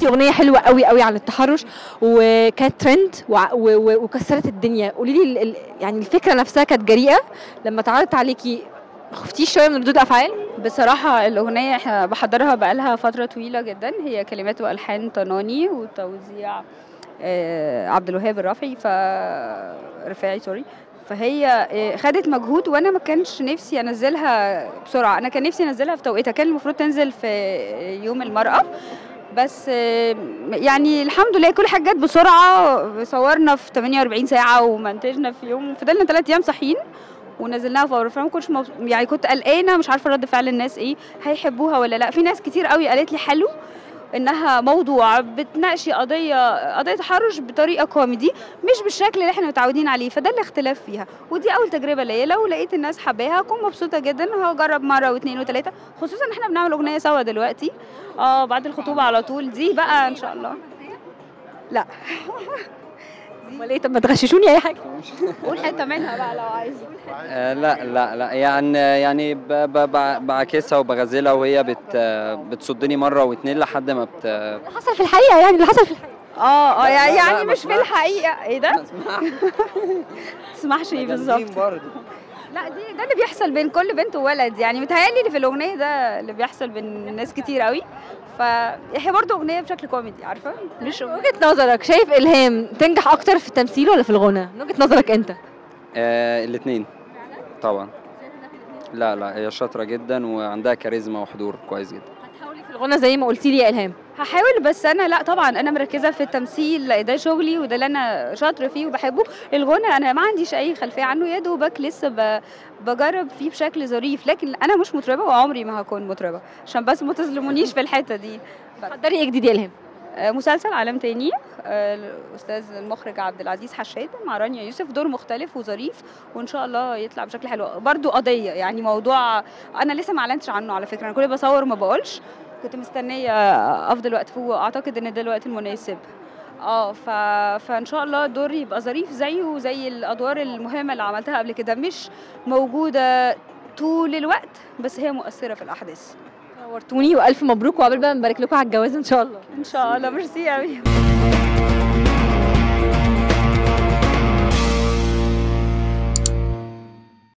عملتي اغنيه حلوه قوي قوي عن التحرش وكانت ترند وع- و- و- وكسرت الدنيا قولي لي ال- ال- يعني الفكره نفسها كانت جريئه لما اتعرضت عليكي ما خفتيش شويه من ردود الافعال بصراحة الأغنية احنا بحضرها بقالها فترة طويلة جدا هي كلمات وألحان طناني وتوزيع آه، عبد الوهاب الرافعي ف رفاعي سوري فهي آه، خدت مجهود وانا ما كانش نفسي انزلها بسرعه انا كان نفسي انزلها في توقيتها كان المفروض تنزل في يوم المراه بس آه، يعني الحمد لله كل حاجه جت بسرعه صورنا في 48 ساعه ومنتجنا في يوم فضلنا ثلاث ايام صاحيين ونزلناها فور فما كنتش مبس... يعني كنت قلقانه مش عارفه رد فعل الناس ايه هيحبوها ولا لا في ناس كتير قوي قالت لي حلو انها موضوع بتناقشي قضيه قضيه تحرش بطريقه كوميدي مش بالشكل اللي احنا متعودين عليه فده الاختلاف فيها ودي اول تجربه ليا لو لقيت الناس حباها هكون مبسوطه جدا هجرب مره واثنين وثلاثه خصوصا ان احنا بنعمل اغنيه سوا دلوقتي اه بعد الخطوبه على طول دي بقى ان شاء الله لا امال ايه طب ما تغششوني اي حاجه قول حته منها بقى لو عايز آه لا لا لا يعني يعني ب- ب- ب- بعاكسها وبغازلها وهي بت بتصدني مره واتنين لحد ما بت اللي حصل في الحقيقه يعني اللي حصل في الحقيقه اه اه لا، يعني لا، يعني ما مش في اسمعش. الحقيقه ايه ده؟ تسمحش ايه بالظبط لا دي ده اللي بيحصل بين كل بنت وولد يعني متهيألي اللي في الأغنية ده اللي بيحصل بين ناس كتير قوي فهي برضه أغنية بشكل كوميدي عارفة مش من وجهه نظرك شايف الهام تنجح اكتر في التمثيل ولا في الغنى من وجهه نظرك انت آه الاثنين طبعا لا لا هي شاطره جدا وعندها كاريزما وحضور كويس جدا هتحاولي في الغنى زي ما قلتي لي يا الهام هحاول بس أنا لا طبعا أنا مركزة في التمثيل لا، ده شغلي وده اللي أنا شاطرة فيه وبحبه الغنى أنا ما عنديش أي خلفية عنه يا دوبك لسه ب... بجرب فيه بشكل ظريف لكن أنا مش مطربة وعمري ما هكون مطربة عشان بس ما تظلمونيش في الحتة دي حضري ايه جديد يا الهام آه، مسلسل عالم تاني آه، الاستاذ المخرج عبد العزيز حشاد مع رانيا يوسف دور مختلف وظريف وان شاء الله يطلع بشكل حلو برضو قضيه يعني موضوع انا لسه ما اعلنتش عنه على فكره انا كل بصور وما بقولش كنت مستنيه افضل وقت فيه واعتقد ان ده الوقت المناسب اه ف... فان شاء الله الدور يبقى ظريف زيه زي الادوار المهمه اللي عملتها قبل كده مش موجوده طول الوقت بس هي مؤثره في الاحداث نورتوني والف مبروك وقبل بقى نبارك لكم على الجواز ان شاء الله ان شاء الله ميرسي قوي